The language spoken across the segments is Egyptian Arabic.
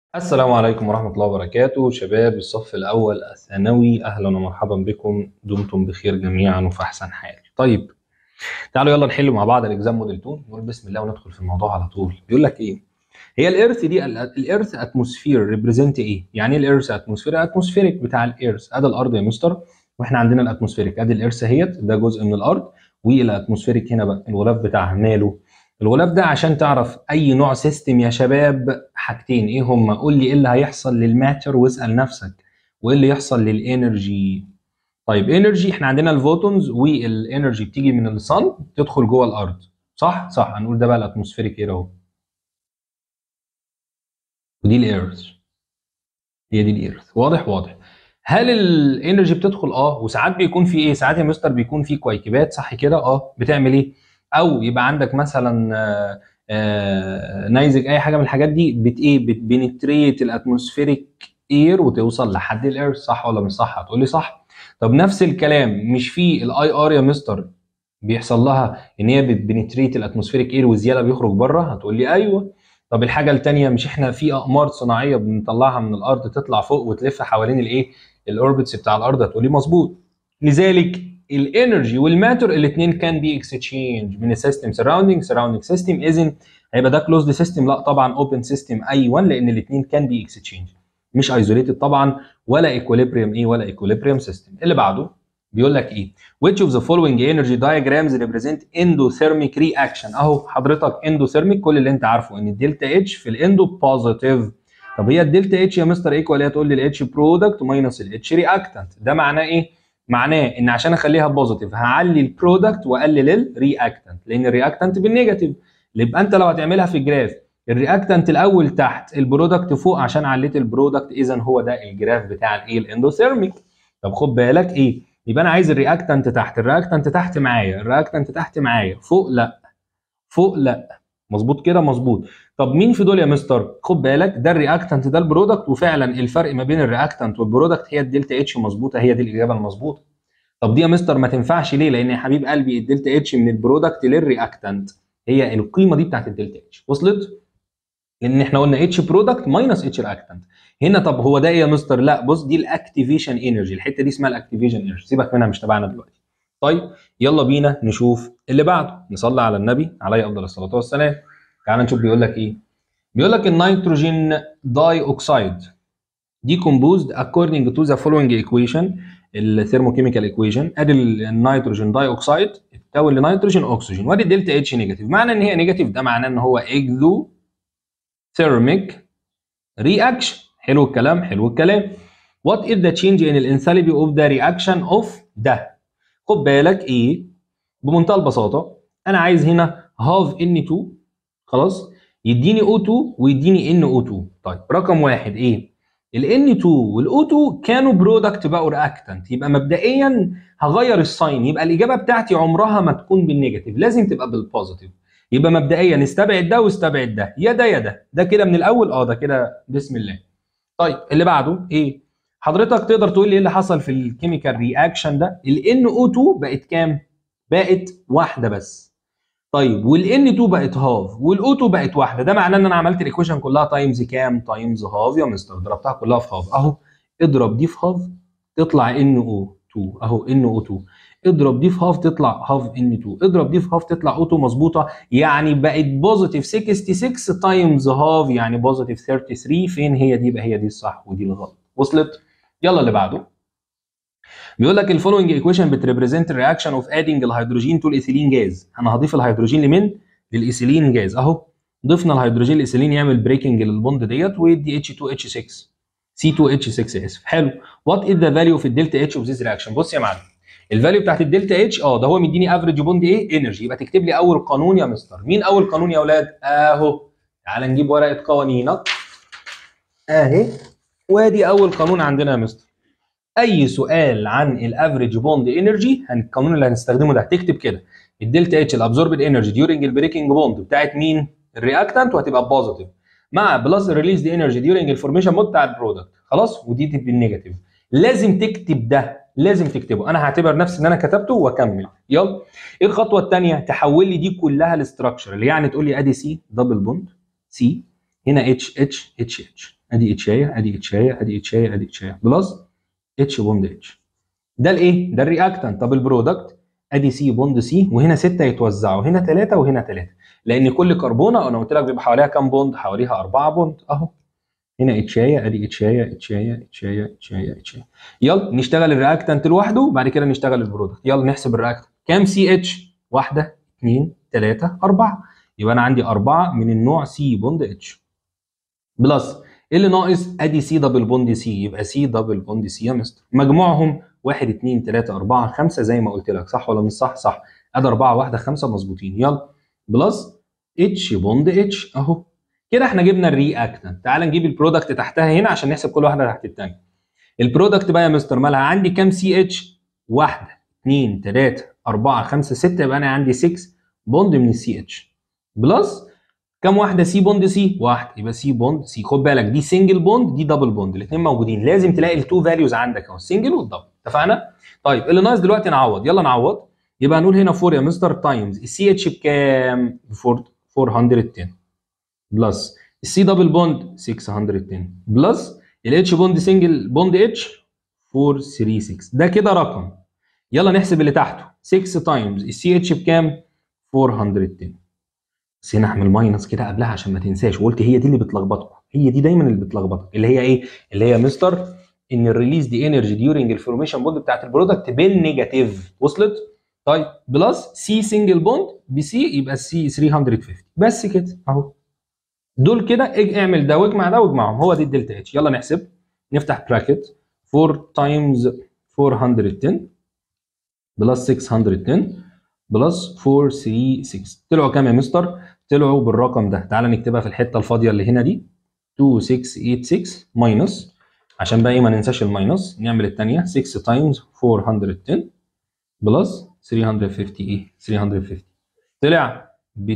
السلام عليكم ورحمة الله وبركاته شباب الصف الأول الثانوي أهلا ومرحبا بكم دمتم بخير جميعا وفي أحسن حال طيب تعالوا يلا نحل مع بعض الإكزام موديل 2 نقول بسم الله وندخل في الموضوع على طول بيقول لك إيه هي الإيرث دي الإيرث أتموسفير ريبريزنت إيه يعني إيه الإيرث أتموسفير أتموسفيريك بتاع الإيرث أدي الأرض يا مستر وإحنا عندنا الأتموسفيريك أدي الإيرث اهيت ده جزء من الأرض والأتموسفيريك هنا بقى الغلاف بتاعها ماله الغلاف ده عشان تعرف اي نوع سيستم يا شباب حاجتين ايه هما قول لي ايه اللي هيحصل للماتر واسال نفسك وايه اللي يحصل للانرجي طيب انرجي احنا عندنا الفوتونز والانرجي بتيجي من الصن تدخل جوه الارض صح صح هنقول ده بقى الاتموسفيريك اير اهو ودي الايرث هي دي الايرث واضح واضح هل الانرجي بتدخل اه وساعات بيكون في ايه ساعات يا مستر بيكون في كويكبات صح كده اه بتعمل ايه او يبقى عندك مثلا آه، آه، نيزك اي حاجه من الحاجات دي بت ايه بتبنتريت الاتموسفيريك اير وتوصل لحد الاير صح ولا مش صح هتقول لي صح طب نفس الكلام مش في الاي ار يا مستر بيحصل لها ان هي بتبنتريت الاتموسفيريك اير وزياده بيخرج بره هتقول لي ايوه طب الحاجه الثانيه مش احنا في اقمار صناعيه بنطلعها من الارض تطلع فوق وتلف حوالين الايه الاوربتس بتاع الارض هتقول لي مظبوط لذلك الانرجي والماتر الاثنين كان بي اكسشينج من السيستم سراوندينج سراوندينج سيستم اذن هيبقى ده كلوزد سيستم لا طبعا اوبن سيستم ايوه لان الاثنين كان بي اكسشينج مش ايزوليتد طبعا ولا ايكوليبريم ايه ولا ايكوليبريم سيستم اللي بعده بيقول لك ايه which of the following energy diagrams represent endothermic reaction اهو حضرتك endothermic كل اللي انت عارفه ان الدلتا اتش في الاندو بوزيتيف طب هي الدلتا اتش يا مستر ايكوال هي تقول لي الاتش برودكت ماينس الاتش رياكتنت ده معناه ايه معناه ان عشان اخليها بوزيتيف هعلي البرودكت واقلل الرياكتنت لان الرياكتنت بالنيجاتيف يبقى انت لو هتعملها في جراف الرياكتنت الاول تحت البرودكت فوق عشان عليت البرودكت اذا هو ده الجراف بتاع الايه الاندوثيرميك طب خد بالك ايه يبقى انا عايز الرياكتنت تحت الرياكتنت تحت معايا الرياكتنت تحت معايا فوق لا فوق لا مظبوط كده مظبوط طب مين في دول يا مستر خد بالك ده الرياكتنت ده البرودكت وفعلا الفرق ما بين الرياكتنت والبرودكت هي الدلتا اتش مظبوطه هي دي الاجابه المظبوطه طب دي يا مستر ما تنفعش ليه لان يا حبيب قلبي الدلتا اتش من البرودكت للرياكتنت هي القيمه دي بتاعت الدلتا اتش وصلت لان احنا قلنا اتش برودكت ماينس اتش رياكتنت هنا طب هو ده ايه يا مستر لا بص دي الاكتيفيشن انرجي الحته دي اسمها الاكتيفيشن انرجي سيبك منها مش تبعنا دلوقتي طيب يلا بينا نشوف اللي بعده نصلي على النبي عليه افضل الصلاه والسلام تعال نشوف بيقول لك ايه بيقول لك النيتروجين داي اوكسايد decomposed according to the following equation الثيرموكيميكال ايكويشن ادي النيتروجين داي اوكسايد اتكون لنيتروجين اكسجين وادي الدلتا اتش نيجاتيف معنى ان هي نيجاتيف ده معناه ان هو اكزو ثيرميك رياكشن حلو الكلام حلو الكلام وات از ذا تشينج ان الانثالبي اوف ذا رياكشن اوف ده خد بالك ايه بمنتهى البساطه انا عايز هنا هاف ان 2 خلاص يديني O2 ويديني NO2 طيب رقم واحد ايه ال N2 وال O2 كانوا برودكت بقوا رياكتنت يبقى مبدئيا هغير الساين يبقى الاجابه بتاعتي عمرها ما تكون بالنيجاتيف لازم تبقى بالبوزيتيف يبقى مبدئيا استبعد ده واستبعد ده يا ده يا ده ده كده من الاول اه ده كده بسم الله طيب اللي بعده ايه حضرتك تقدر تقول لي ايه اللي حصل في الكيميكال رياكشن ده ال NO2 بقت كام بقت واحده بس طيب والان 2 بقت هاف والاو 2 بقت واحده ده معناه ان انا عملت الايكويشن كلها تايمز كام تايمز هاف يا مستر ضربتها كلها في هاف اهو اضرب دي في هاف تطلع ان او 2 اهو ان او 2 اضرب دي في هاف تطلع هاف ان 2 اضرب دي في هاف تطلع او 2 مظبوطه يعني بقت بوزيتيف 66 تايمز هاف يعني بوزيتيف 33 فين هي دي يبقى هي دي الصح ودي الغلط وصلت يلا اللي بعده بيقول لك الفولوينج ايكويشن بتريبريزنت الرياكشن اوف ادنج الهيدروجين تو الايثيلين جاز انا هضيف الهيدروجين لمين للايثيلين جاز اهو ضفنا الهيدروجين الايثيلين يعمل بريكنج للبوند ديت ويدي اتش 2 اتش 6 سي 2 اتش 6 اسف حلو وات از ذا فاليو في الدلتا اتش اوف ذيس رياكشن بص يا معلم الفاليو بتاعت الدلتا اتش اه ده هو مديني افريج بوند ايه انرجي يبقى تكتب لي اول قانون يا مستر مين اول قانون يا اولاد اهو تعال نجيب ورقه قوانينك اهي وادي اول قانون عندنا يا مستر اي سؤال عن الافريج بوند انرجي القانون اللي هنستخدمه ده هتكتب كده الدلتا اتش الابزوربد انرجي ديورنج البريكنج بوند بتاعت مين الرياكتنت وهتبقى بوزيتيف مع بلس ريليز دي انرجي ديورنج الفورميشن مود بتاع البرودكت خلاص ودي بالنيجاتيف لازم تكتب ده لازم تكتبه انا هعتبر نفسي ان انا كتبته واكمل يلا ايه الخطوه الثانيه تحول لي دي كلها لستراكشر اللي يعني تقول لي ادي سي دبل بوند سي هنا اتش اتش اتش اتش ادي اتشايه ادي اتشايه ادي اتشايه ادي اتشايه بلس اتش بوند اتش ده الايه ده الرياكتنت طب البرودكت ادي سي بوند سي وهنا سته يتوزعوا هنا ثلاثه وهنا ثلاثه لان كل كربونه انا قلت لك بيبقى حواليها كام بوند حواليها اربعه بوند اهو هنا اتشايه ادي اتشايه اتشايه اتشايه اتشايه اتشايه يلا نشتغل الرياكتنت لوحده وبعد كده نشتغل البرودكت يلا نحسب الرياكتنت كام سي اتش واحده اثنين ثلاثه اربعه يبقى انا عندي اربعه من النوع سي بوند اتش بلس ايه اللي ناقص ادي سي دبل بوند سي يبقى سي دبل بوند سي يا مستر مجموعهم 1 2 3 4 5 زي ما قلت لك صح ولا مش صح صح ادي 4 1 5 مظبوطين يلا بلس اتش بوند اتش اهو كده احنا جبنا الرياكتنت تعال نجيب البرودكت تحتها هنا عشان نحسب كل واحده تحت الثانيه البرودكت بقى يا مستر مالها عندي كام سي اتش واحده 2 3 4 5 6 يبقى انا عندي 6 بوند من السي اتش بلس كام واحده سي بوند سي واحد يبقى سي بوند سي خد بالك دي سنجل بوند دي دبل بوند الاثنين موجودين لازم تلاقي التو فاليوز عندك اهو السنجل والدبل اتفقنا طيب اللي ناقص دلوقتي نعوض يلا نعوض يبقى هنقول هنا 4 يا مستر تايمز السي اتش بكام 410 بلس السي دبل بوند 610 بلس الاتش بوند سنجل بوند اتش 436 ده كده رقم يلا نحسب اللي تحته 6 تايمز السي اتش بكام 410 بس هنا اعمل ماينس كده قبلها عشان ما تنساش وقلت هي دي اللي بتلخبطكم هي دي دايما اللي بتلخبطك اللي هي ايه اللي هي مستر ان الريليز دي انرجي ديورنج الفورميشن بوند بتاعت البرودكت بالنيجاتيف وصلت طيب بلس سي سنجل بوند بسي يبقى السي 350 بس كده اهو دول كده اعمل ده واجمع ده واجمعهم هو دي الدلتا اتش يلا نحسب نفتح براكت 4 تايمز 410 بلس 610 بلس 436 طلعوا كام يا مستر؟ طلعوا بالرقم ده تعال نكتبها في الحته الفاضيه اللي هنا دي 2686 ماينس عشان بقى ايه ما ننساش الماينس نعمل الثانيه 6 تايمز 410 بلس 350 ايه 350 طلع ب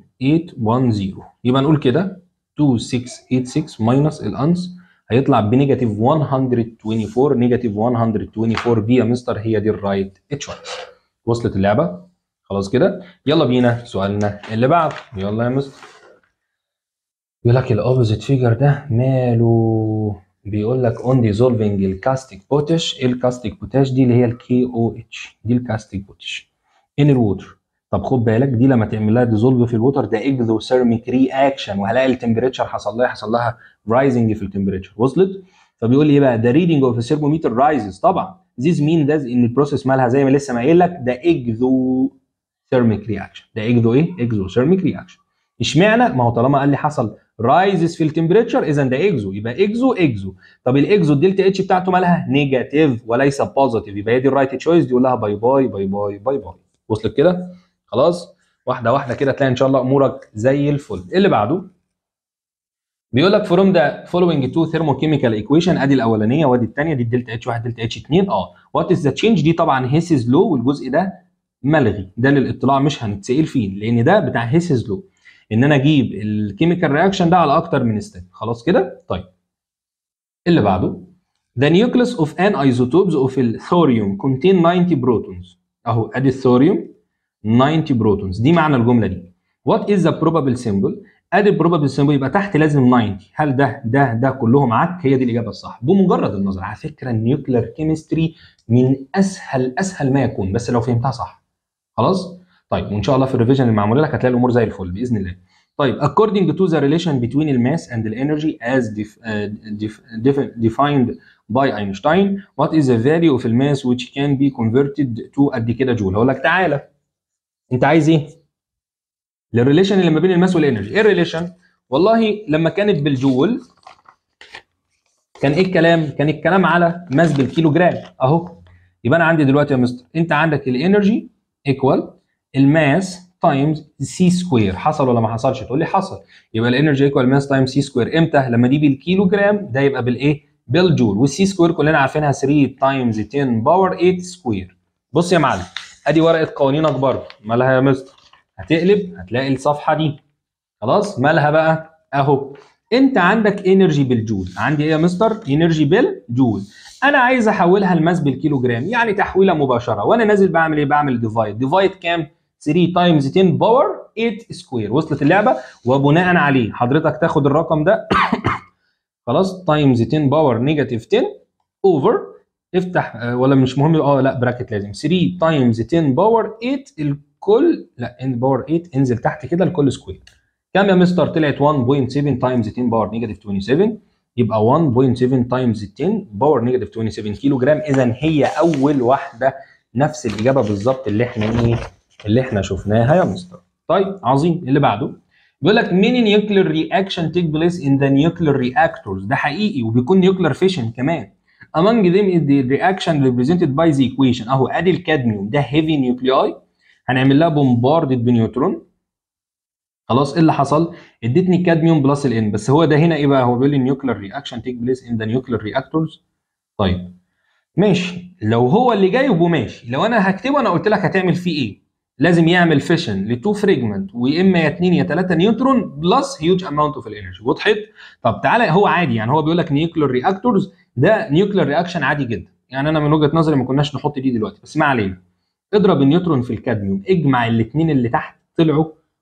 2810 يبقى نقول كده 2686 ماينس الانس هيطلع بنيجاتيف 124 نيجاتيف 124 دي يا مستر هي دي الرايت تشويس وصلت اللعبه خلاص كده يلا بينا سؤالنا اللي بعده يلا يا مستر بيقول لك الاوبوزيت فيجر ده ماله بيقول لك اون ديزولفنج الكاستيك بوتش ايه الكاستيك بوتاش دي اللي هي الكي او اتش دي الكاستيك بوتش ان الووتر طب خد بالك دي لما تعمل لها ديزولف في الووتر ده اكزوثيرميك رياكشن وهلاقي التمبريتشر حصل لها حصل لها رايزنج في التمبريتشر وصلت فبيقول لي ايه بقى ده ريدنج اوف الثيرمومتر رايزز طبعا ذيز مين ده ان البروسيس مالها زي ما لسه ما قايل لك ده اكزو ثيرميك رياكشن ده اكزو ايه اكزو ثيرميك رياكشن اشمعنى ما هو طالما قال لي حصل رايزز في التمبريتشر اذا ده اكزو يبقى اكزو اكزو طب الاكزو الدلتا اتش بتاعته مالها نيجاتيف وليس بوزيتيف يبقى هي دي الرايت تشويس دي يقول لها باي باي باي باي باي باي وصلت كده خلاص واحده واحده كده تلاقي ان شاء الله امورك زي الفل اللي بعده بيقول لك فروم ذا فولوينج تو ثيرموكيميكال ايكويشن ادي الاولانيه وادي الثانيه دي الدلتا اتش 1 دلتا اتش 2 اه وات از ذا تشينج دي طبعا هيسز لو والجزء ده ملغي ده للاطلاع مش هنتسال فيه لان ده بتاع هيسز لو ان انا اجيب الكيميكال رياكشن ده على اكتر من ستيب خلاص كده طيب اللي بعده The nucleus of an isotopes of الثوريوم contain 90 protons اهو ادي الثوريوم 90 بروتونز دي معنى الجمله دي وات از ذا بروبابل سيمبل ادي البروبابل سيمبل يبقى تحت لازم 90 هل ده ده ده كلهم عك هي دي الاجابه الصح بمجرد النظر على فكره النيوكلير كيمستري من اسهل اسهل ما يكون بس لو فهمتها صح خلاص طيب وان شاء الله في الريفيجن اللي معموله لك هتلاقي الامور زي الفل باذن الله طيب according to the relation between الماس and the energy as def, uh, def, def, defined by Einstein what is the value of الماس which can be converted to قد كده جول هقول لك تعالى انت عايز ايه للريليشن اللي ما بين الماس والانرجي ايه الريليشن والله لما كانت بالجول كان ايه الكلام كان الكلام على ماس بالكيلو جرام اهو يبقى انا عندي دلوقتي يا مستر انت عندك الانرجي ايكوال الماس تايمز سي سكوير حصل ولا ما حصلش تقول لي حصل يبقى الانرجي ايكوال ماس تايمز سي سكوير امتى لما دي بالكيلو جرام ده يبقى بالايه بالجول والسي سكوير كلنا عارفينها 3 تايمز 10 باور 8 سكوير بص يا معلم ادي ورقه قوانينك برضه مالها يا مستر هتقلب هتلاقي الصفحه دي خلاص مالها بقى اهو انت عندك انرجي بالجول عندي ايه يا مستر انرجي بالجول انا عايز احولها لماس بالكيلو جرام يعني تحويله مباشره وانا نازل بعمل ايه بعمل ديفايد ديفايد كام 3 تايمز 10 باور 8 سكوير وصلت اللعبه وبناء عليه حضرتك تاخد الرقم ده خلاص تايمز 10 باور نيجاتيف 10 اوفر افتح آه، ولا مش مهم اه لا براكت لازم 3 تايمز 10 باور 8 الكل لا ان باور 8 انزل تحت كده الكل سكوير كام يا مستر طلعت 1.7 تايمز 10 باور نيجاتيف 27 يبقى 1.7 تايمز 10 باور نيجاتيف 27 كيلو جرام اذا هي اول واحده نفس الاجابه بالظبط اللي احنا ايه اللي احنا شفناها يا مستر طيب عظيم اللي بعده بيقول لك many nuclear reaction take place in the nuclear reactors ده حقيقي وبيكون nuclear fission كمان among them is the reaction represented by the equation اهو ادي الكادميوم ده heavy nuclei هنعمل لها بومباردد بنيوترون خلاص ايه اللي حصل؟ ادتني كادميوم بلس الان بس هو ده هنا ايه بقى؟ هو بيقول لي نيوكلير رياكشن تيك بليس ان ذا نيوكلير رياكتورز طيب ماشي لو هو اللي جايبه ماشي لو انا هكتبه انا قلت لك هتعمل فيه ايه؟ لازم يعمل فيشن لتو فريجمنت ويا اما يا 2 يا 3 نيوترون بلس هيوج اماونت اوف الانرجي وضحت؟ طب تعالى هو عادي يعني هو بيقول لك نيوكلير رياكتورز ده نيوكلير رياكشن عادي جدا يعني انا من وجهه نظري ما كناش نحط دي دلوقتي بس ما علينا اضرب النيوترون في الكادميوم اجمع الاثنين اللي تحت طلعوا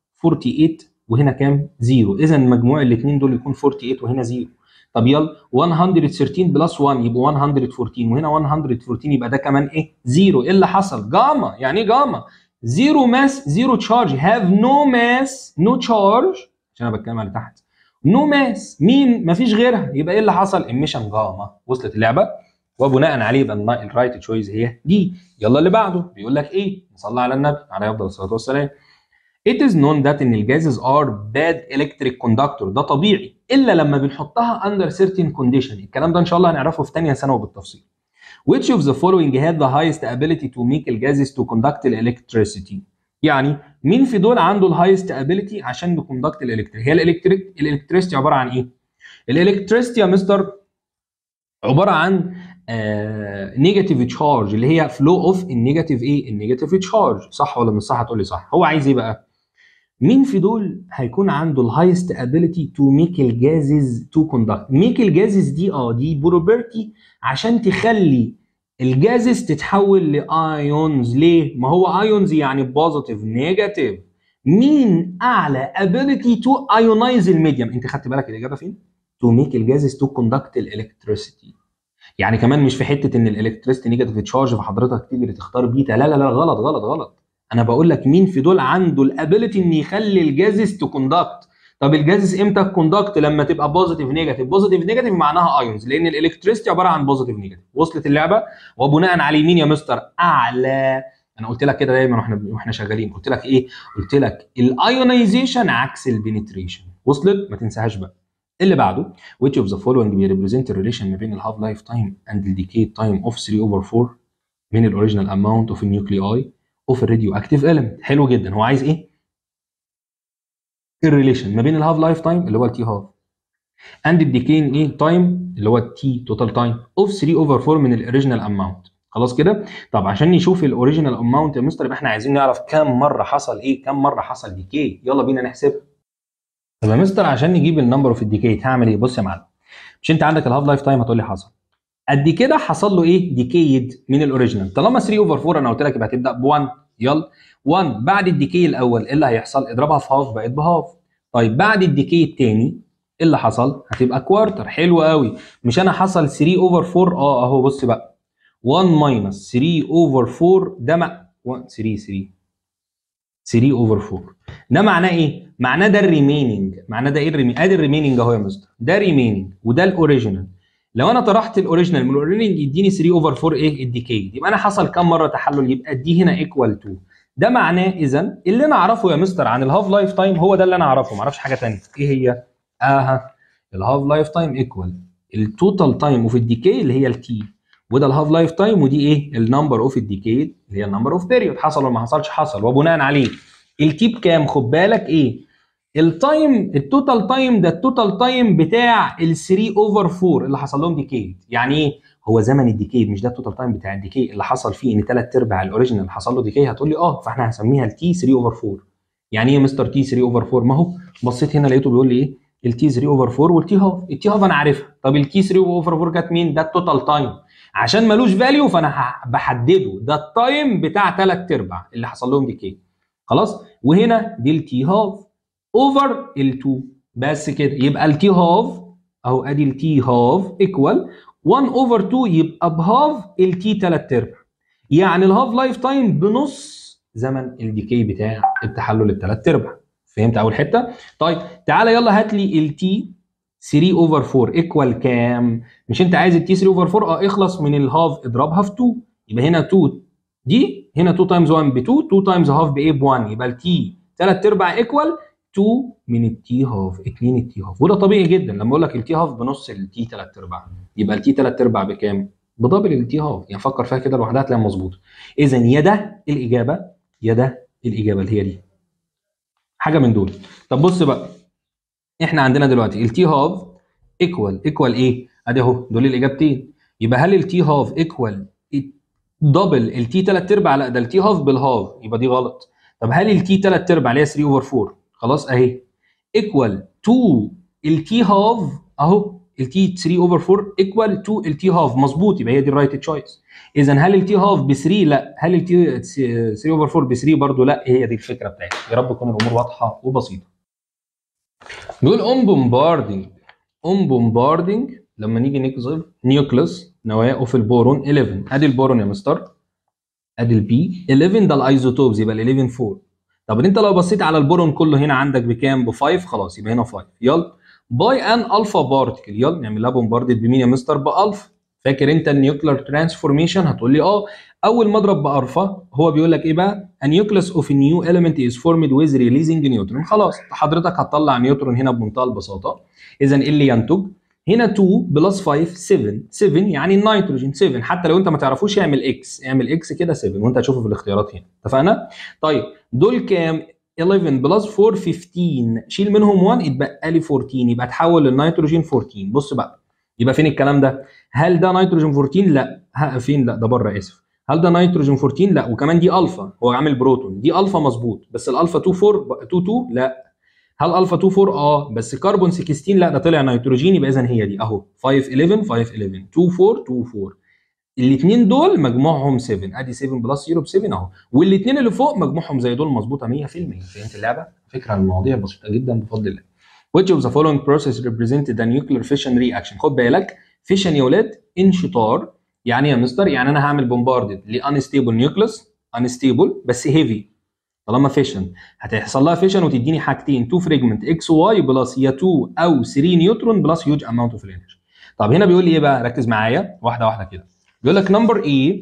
48 وهنا كام؟ زيرو اذا مجموع الاثنين دول يكون 48 وهنا زيرو طب يلا 113 بلس 1 يبقى 114 وهنا 114 يبقى ده كمان ايه؟ زيرو ايه اللي حصل؟ جاما يعني ايه جاما؟ زيرو ماس زيرو تشارج هاف نو ماس نو تشارج عشان انا بتكلم على تحت نو ماس مين؟ مفيش غيرها يبقى ايه اللي حصل؟ ايميشن جاما وصلت اللعبه؟ وبناء عليه يبقى الرايت تشويز هي دي يلا اللي بعده بيقول لك ايه؟ نصلي على النبي عليه افضل الصلاه والسلام It is known that ان الجازز are bad electric conductor ده طبيعي الا لما بنحطها under certain condition الكلام ده ان شاء الله هنعرفه في ثانيه ثانوي بالتفصيل. Which of the following had the highest ability to make الجازز to conduct electricity؟ يعني مين في دول عنده الهايست ability عشان نكوندكت الالكتريك؟ هي الالكتريك الالكتريستي عباره عن ايه؟ الالكتريستي يا مستر عباره عن نيجاتيف تشارج اللي هي فلو اوف النيجاتيف ايه؟ النيجاتيف تشارج صح ولا مش صح؟ هتقول لي صح هو عايز ايه بقى؟ مين في دول هيكون عنده الهايست ابيليتي تو ميك الجازز تو كوندكت ميك الجازز دي اه دي بروبرتي عشان تخلي الجازز تتحول لايونز ليه ما هو ايونز يعني بوزيتيف نيجاتيف مين اعلى ابيليتي تو ايونايز الميديم انت خدت بالك الاجابه فين تو ميك الجازز تو كوندكت الالكتريسيتي يعني كمان مش في حته ان الالكتريستي نيجاتيف تشارج فحضرتك تيجي تختار بيتا لا لا لا غلط غلط غلط انا بقول لك مين في دول عنده الابيليتي ان يخلي الجازز تكوندكت طب الجازز امتى كوندكت لما تبقى بوزيتيف نيجاتيف بوزيتيف نيجاتيف معناها ايونز لان الالكتريستي عباره عن بوزيتيف نيجاتيف وصلت اللعبه وبناء على مين يا مستر اعلى انا قلت لك كده دايما واحنا واحنا شغالين قلت لك ايه قلت لك الايونايزيشن عكس البنتريشن وصلت ما تنساهاش بقى اللي بعده which of the following بيريبريزنت الريليشن ما بين الهاف لايف تايم اند الديكي تايم اوف 3 اوفر 4 من الاوريجينال اماونت اوف النيوكلياي اوف الراديو اكتيف element حلو جدا هو عايز ايه؟ الريليشن ما بين الهاف لايف تايم اللي هو التي هاف اند الديكين ايه تايم اللي هو التي توتال تايم اوف 3 اوفر 4 من الاوريجينال اماونت خلاص كده طب عشان نشوف الاوريجينال اماونت يا مستر يبقى احنا عايزين نعرف كم مره حصل ايه كم مره حصل ديكي يلا بينا نحسبها طب يا مستر عشان نجيب النمبر اوف الديكي هعمل ايه بص يا معلم مش انت عندك الهاف لايف تايم هتقول لي حصل قد كده حصل له ايه ديكيد من الاوريجينال طالما 3 اوفر 4 انا قلت لك يبقى هتبدا ب 1 يلا 1 بعد الديكي الاول ايه اللي هيحصل اضربها في هاف بقت بهاف طيب بعد الديكي الثاني ايه اللي حصل هتبقى كوارتر حلو قوي مش انا حصل 3 اوفر 4 اه اهو بص بقى 1 ماينس 3 اوفر 4 ده مع 1 3 3 3 اوفر 4 ده معناه ايه معناه ده الريميننج معناه ده ايه الريميننج ادي الريميننج اهو يا مستر ده ريميننج وده الاوريجينال لو انا طرحت الاوريجينال من الاوريجينال يديني 3 اوفر 4 ايه الديكي يبقى انا حصل كام مره تحلل يبقى دي هنا ايكوال 2 ده معناه اذا اللي انا اعرفه يا مستر عن الهاف لايف تايم هو ده اللي انا اعرفه ما اعرفش حاجه ثانيه ايه هي اها الهاف لايف تايم ايكوال التوتال تايم اوف الديكي اللي هي التي وده الهاف لايف تايم ودي ايه النمبر اوف الديكي اللي هي النمبر اوف بيريود حصل ولا ما حصلش حصل وبناء عليه التي بكام خد بالك ايه التايم التوتال تايم ده التوتال تايم بتاع ال 3 اوفر 4 اللي حصل لهم ديكيد يعني ايه هو زمن الديكيد مش ده التوتال تايم بتاع الديكي اللي حصل فيه ان ثلاث ارباع الاوريجينال حصل له ديكي هتقول لي اه فاحنا هنسميها التي 3 اوفر 4 يعني ايه مستر تي 3 اوفر 4 ما هو بصيت هنا لقيته بيقول لي ايه التي 3 اوفر 4 والتي هاف التي هاف انا عارفها طب التي 3 اوفر 4 كانت مين ده التوتال تايم عشان ملوش فاليو فانا بحدده ده التايم بتاع ثلاث ارباع اللي حصل لهم ديكي خلاص وهنا دي التي هاف اوفر ال2 بس كده يبقى التي هاف اهو ادي التي هاف ايكوال 1 اوفر 2 يبقى بهاف التي 3 ارباع يعني الهاف لايف تايم بنص زمن الديكي بتاع التحلل الثلاث ارباع فهمت اول حته طيب تعالى يلا هات لي التي 3 اوفر 4 ايكوال كام مش انت عايز التي 3 اوفر 4 اه اخلص من الهاف اضربها في 2 يبقى هنا 2 دي هنا 2 تايمز 1 ب 2 2 تايمز هاف بايه ب 1 يبقى التي 3 ارباع ايكوال 2 من التي هاف 2 التي هاف وده طبيعي جدا لما اقول لك التي هاف بنص التي 3 ارباع يبقى التي 3 ارباع بكام؟ بدبل التي هاف يعني فكر فيها كده لوحدها هتلاقيها مظبوطه اذا يا ده الاجابه يا ده الاجابه اللي هي دي حاجه من دول طب بص بقى احنا عندنا دلوقتي التي هاف ايكوال ايكوال ايه؟ ادي اهو دول الاجابتين يبقى هل التي هاف ايكوال دبل التي 3 ارباع لا ده التي هاف بالهاف يبقى دي غلط طب هل التي 3 ارباع اللي هي 3 اوفر 4 خلاص اهي ايكوال 2 التي هاف اهو التي 3 اوفر 4 ايكوال 2 التي هاف مظبوط يبقى هي دي الرايت تشويس اذا هل التي هاف ب 3 لا هل التي 3 اوفر 4 ب 3 برضه لا هي دي الفكره بتاعتي يا رب تكون الامور واضحه وبسيطه بيقول اون بومباردنج اون بومباردنج لما نيجي نكذب نيوكلس نواه اوف البورون 11 ادي البورون يا مستر ادي البي 11 ده الايزوتوبز يبقى ال 11 4 طب انت لو بصيت على البورون كله هنا عندك بكام ب 5 خلاص يبقى هنا 5 يلا باي ان الفا بارتكل يلا نعمل لها بومباردد بمين يا مستر بالفا فاكر انت النيوكلير ترانسفورميشن هتقول لي اه اول ما اضرب بالفا هو بيقول لك ايه بقى a nucleus of a new element is formed with releasing neutron خلاص حضرتك هتطلع نيوترون هنا بمنتهى البساطه اذا ايه اللي ينتج هنا 2 بلس 5 7 7 يعني النيتروجين 7 حتى لو انت ما تعرفوش اعمل اكس اعمل اكس كده 7 وانت هتشوفه في الاختيارات هنا اتفقنا طيب دول كام 11 بلس 4 15 شيل منهم 1 يتبقى لي 14 يبقى تحول للنيتروجين 14 بص بقى يبقى فين الكلام ده هل ده نيتروجين 14 لا ها فين لا ده بره اسف هل ده نيتروجين 14 لا وكمان دي الفا هو عامل بروتون دي الفا مظبوط بس الالفا 2 4 2 2 لا هل الفا 2 4 اه بس كربون 16 لا ده طلع نيتروجين يبقى اذا هي دي اهو 5 11 5 11 2 4 2 4 الاثنين دول مجموعهم 7 ادي 7 بلس 0 ب 7 اهو والاثنين اللي فوق مجموعهم زي دول مظبوطه 100% فهمت اللعبه؟ فكره المواضيع بسيطه جدا بفضل الله. Which of the following process represented a nuclear fission reaction؟ خد بالك fission يا ولاد انشطار يعني يا مستر يعني انا هعمل بومباردد ل unstable nucleus unstable بس heavy طالما فيشن هتحصل لها فيشن وتديني حاجتين 2 فريجمنت اكس واي بلس يا 2 او 3 نيوترون بلس هيوج اماونت اوف انرجي طب هنا بيقول لي ايه بقى ركز معايا واحده واحده كده بيقول لك نمبر اي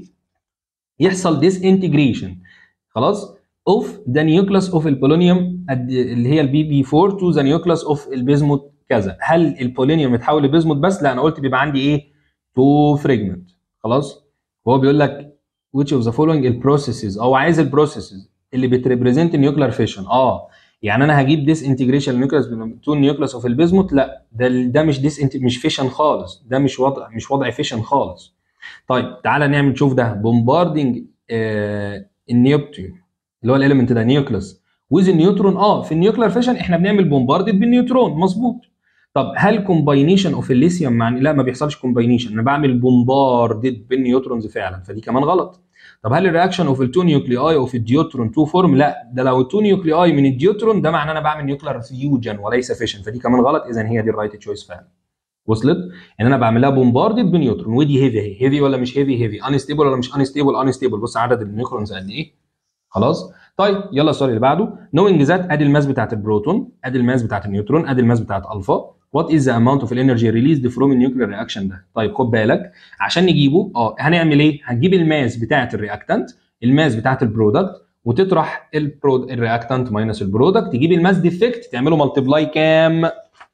يحصل ديس انتجريشن خلاص اوف ذا نيوكلس اوف البولونيوم اللي هي البي بي 4 تو ذا نيوكلس اوف البيزموت كذا هل البولونيوم يتحول لبيزموت بس لا انا قلت بيبقى عندي ايه 2 فريجمنت خلاص هو بيقول لك which of the following البروسيسز او عايز البروسيسز اللي بتريبريزنت النيوكلير فيشن اه يعني انا هجيب ديس انتجريشن نيوكليس تو نيوكليس اوف البيزموت لا ده ده مش ديس مش فيشن خالص ده مش وضع مش وضع فيشن خالص طيب تعالى نعمل نشوف ده بومباردنج آه النيوبتيون اللي هو الاليمنت ده نيوكليس ويز النيوترون اه في النيوكلير فيشن احنا بنعمل بومباردد بالنيوترون مظبوط طب هل كومباينيشن اوف الليثيوم مع لا ما بيحصلش كومباينيشن انا بعمل بومباردد بالنيوترونز فعلا فدي كمان غلط طب هل الرياكشن اوف التو نيوكلياي اوف الديوترون تو فورم لا ده لو التو نيوكلياي من الديوترون ده معناه انا بعمل نيوكلير فيوجن وليس فيشن فدي كمان غلط اذا هي دي الرايت تشويس فعلا وصلت ان انا بعمل لها بومباردد بنيوترون ودي هيفي اهي هيفي ولا مش هيفي هيفي انستيبل ولا مش انستيبل انستيبل بص عدد النيوكلونز قد ايه خلاص طيب يلا السؤال اللي بعده نوينج ذات ادي الماس بتاعت البروتون ادي الماس بتاعت النيوترون ادي الماس بتاعت الفا وات از ذا اماونت اوف الانرجي ريليزد فروم النيوكلير رياكشن ده طيب خد بالك عشان نجيبه اه هنعمل ايه هنجيب الماس بتاعت الرياكتنت الماس بتاعت البرودكت وتطرح البرود الرياكتنت ماينس البرودكت تجيب الماس ديفكت تعمله ملتبلاي كام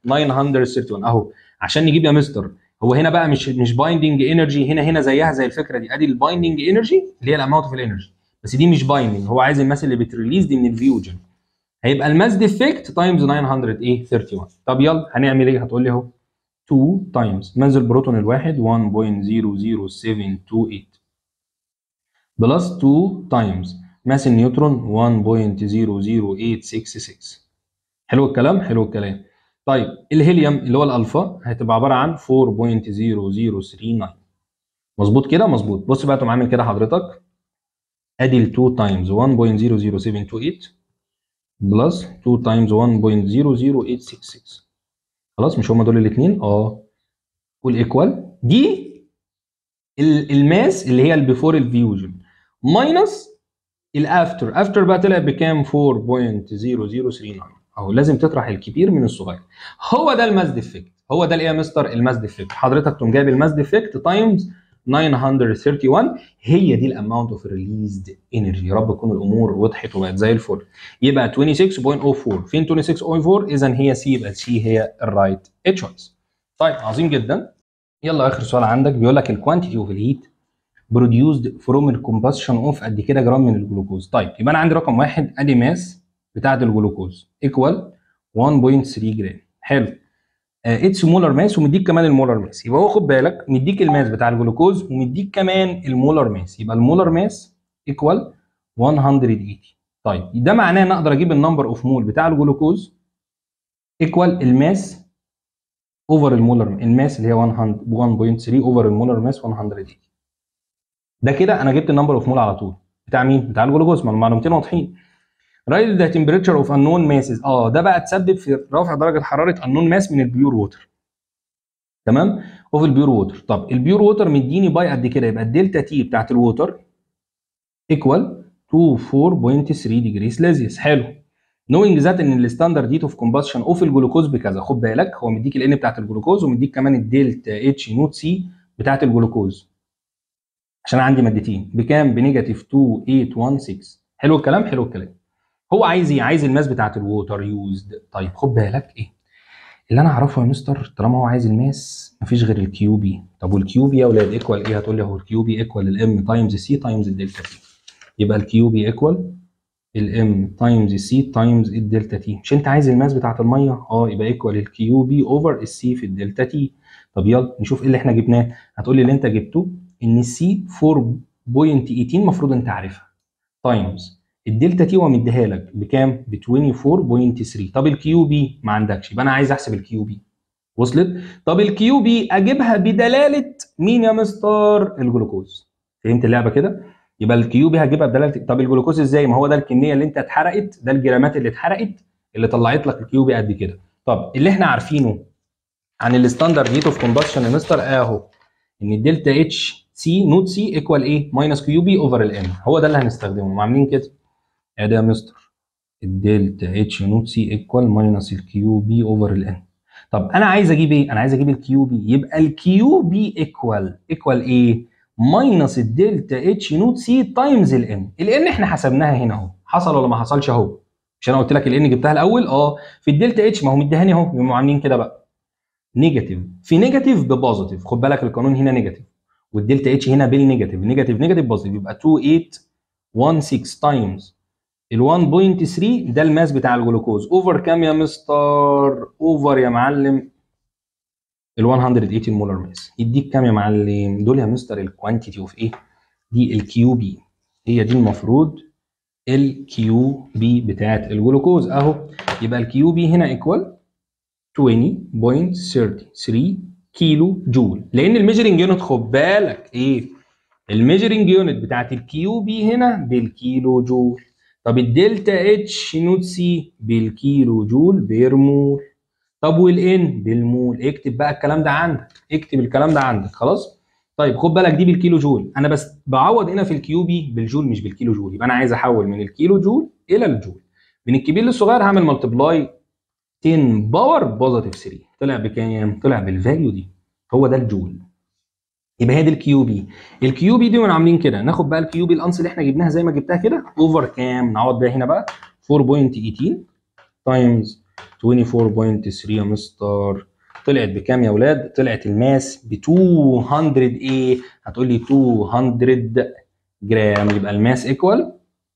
931 اهو عشان نجيب يا مستر هو هنا بقى مش مش بايندنج انرجي هنا هنا زيها زي الفكره دي ادي البايندنج انرجي اللي هي الاماونت اوف الانرجي بس دي مش بايندنج هو عايز الماس اللي بتريليز دي من الفيوجن هيبقى الماس ديفكت تايمز 900 ايه 31 طب يلا هنعمل ايه هتقول لي اهو 2 تايمز ماس البروتون الواحد 1.00728 بلس 2 تايمز ماس النيوترون 1.00866 حلو الكلام حلو الكلام طيب الهيليوم اللي هو الالفا هتبقى عباره عن 4.0039 مظبوط كده مظبوط بص بقى تقوم عامل كده حضرتك ادي ال 2 تايمز 1.00728 بلس 2 تايمز 1.00866 خلاص مش هما دول الاثنين اه والايكوال دي الماس اللي هي البيفور الفيوجن ماينس الافتر افتر بقى طلع بكام 4.0039 اهو لازم تطرح الكبير من الصغير هو ده الماس ديفكت هو ده الايه يا مستر الماس ديفكت حضرتك تقوم جايب الماس ديفكت تايمز 931 هي دي الاماونت اوف ريليزد انرجي يا رب تكون الامور وضحت وبقت زي الفل يبقى 26.04 فين 26.04 اذا هي سي يبقى سي هي الرايت تشويس طيب عظيم جدا يلا اخر سؤال عندك بيقول لك الكوانتيتي اوف الهيت بروديوسد فروم الكومبشن اوف قد كده جرام من الجلوكوز طيب يبقى انا عندي رقم واحد ادي ماس بتاعه الجلوكوز ايكوال 1.3 جرام حلو اتس مولر ماس ومديك كمان المولر ماس يبقى هو خد بالك مديك الماس بتاع الجلوكوز ومديك كمان المولر ماس يبقى المولر ماس ايكوال 180 طيب ده معناه ان اقدر اجيب النمبر اوف مول بتاع الجلوكوز ايكوال الماس اوفر المولر الماس اللي هي 100 1.3 اوفر المولر ماس 180 ده كده انا جبت النمبر اوف مول على طول بتاع مين؟ بتاع الجلوكوز ما المعلومتين واضحين رايل ذا تمبريتشر اوف انون ماسز اه ده بقى تسبب في رفع درجه حراره انون ماس من البيور ووتر تمام اوف البيور ووتر طب البيور ووتر مديني باي قد كده يبقى الدلتا تي بتاعت الووتر ايكوال 24.3 ديجري سليزيوس حلو نوينج ذات ان الستاندرد هيت اوف كومبشن اوف الجلوكوز بكذا خد بالك هو مديك الان بتاعت الجلوكوز ومديك كمان الدلتا اتش نوت سي بتاعت الجلوكوز عشان عندي مادتين بكام بنيجاتيف 2816 حلو الكلام حلو الكلام هو عايز ايه عايز الماس بتاعت الووتر يوزد طيب خد بالك ايه اللي انا اعرفه يا مستر طالما هو عايز الماس مفيش غير الكيو بي طب والكيو بي يا اولاد ايكوال ايه هتقول لي هو الكيو بي ايكوال الام تايمز سي تايمز الدلتا تي يبقى الكيو بي ايكوال الام تايمز سي تايمز الدلتا تي مش انت عايز الماس بتاعت الميه اه يبقى ايكوال الكيو بي اوفر السي في الدلتا تي طب يلا نشوف ايه اللي احنا جبناه هتقول لي اللي انت جبته ان السي 4.18 المفروض انت عارفها تايمز الدلتا تي هو مديها لك بكام؟ ب 24.3 طب الكيو بي ما عندكش يبقى انا عايز احسب الكيو بي وصلت؟ طب الكيو بي اجيبها بدلاله مين يا مستر؟ الجلوكوز فهمت اللعبه كده؟ يبقى الكيو بي هجيبها بدلاله طب الجلوكوز ازاي؟ ما هو ده الكميه اللي انت اتحرقت ده الجرامات اللي اتحرقت اللي طلعت لك الكيو بي قد كده طب اللي احنا عارفينه عن الستاندرد هيت اوف كومبشن يا مستر اهو ان الدلتا اتش سي نوت سي ايكوال ايه؟ ماينس كيو بي اوفر الام هو ده اللي هنستخدمه عاملين كده ادي يا مستر الدلتا اتش نوت سي ايكوال ماينس الكيو بي اوفر الان طب انا عايز اجيب ايه؟ انا عايز اجيب الكيو بي يبقى الكيو بي ايكوال ايكوال ايه؟ ماينس الدلتا اتش نوت سي تايمز الان الان احنا حسبناها هنا اهو حصل ولا ما حصلش اهو مش انا قلت لك الان جبتها الاول اه في الدلتا اتش ما هو مديهاني اهو يقوموا عاملين كده بقى نيجاتيف في نيجاتيف ببوزيتيف خد بالك القانون هنا نيجاتيف والدلتا اتش هنا بالنيجاتيف نيجاتيف نيجاتيف بوزيتيف يبقى 2816 تايمز ال 1.3 ده الماس بتاع الجلوكوز اوفر كام يا مستر اوفر يا معلم ال 180 مولر ماس يديك كام يا معلم دول يا مستر الكوانتيتي اوف ايه دي الكيو بي هي دي المفروض الكيو بي بتاعت الجلوكوز اهو يبقى الكيو بي هنا ايكوال 20.33 كيلو جول لان الميجرنج يونت خد بالك ايه الميجرنج يونت بتاعت الكيو بي هنا بالكيلو جول طب الدلتا اتش نوت سي بالكيلو جول بير مول طب والان بالمول اكتب بقى الكلام ده عندك اكتب الكلام ده عندك خلاص طيب خد بالك دي بالكيلو جول انا بس بعوض هنا في الكيو بي بالجول مش بالكيلو جول يبقى انا عايز احول من الكيلو جول الى الجول من الكبير للصغير هعمل ملتبلاي 10 باور بوزيتيف 3 طلع بكام طلع بالفاليو دي هو ده الجول يبقى هي دي الكيو بي الكيو بي دي وانا عاملين كده ناخد بقى الكيو بي الانس اللي احنا جبناها زي ما جبتها كده اوفر كام نعوض بيها هنا بقى 4.18 تايمز 24.3 يا مستر طلعت بكام يا اولاد طلعت الماس ب 200 ايه هتقول لي 200 جرام يبقى الماس ايكوال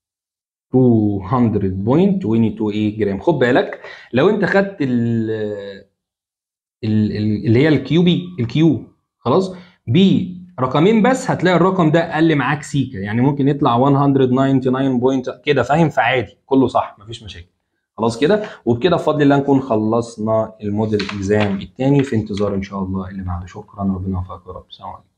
200.22 ايه جرام خد بالك لو انت خدت ال اللي هي الكيو بي الكيو خلاص بي رقمين بس هتلاقي الرقم ده قل معاك سيكا يعني ممكن يطلع 199 بوينت كده فاهم فعادي كله صح مفيش مشاكل خلاص كده وبكده بفضل الله نكون خلصنا الموديل اكزام الثاني في انتظار ان شاء الله اللي بعده شكرا ربنا يوفقك يا رب سلام عليكم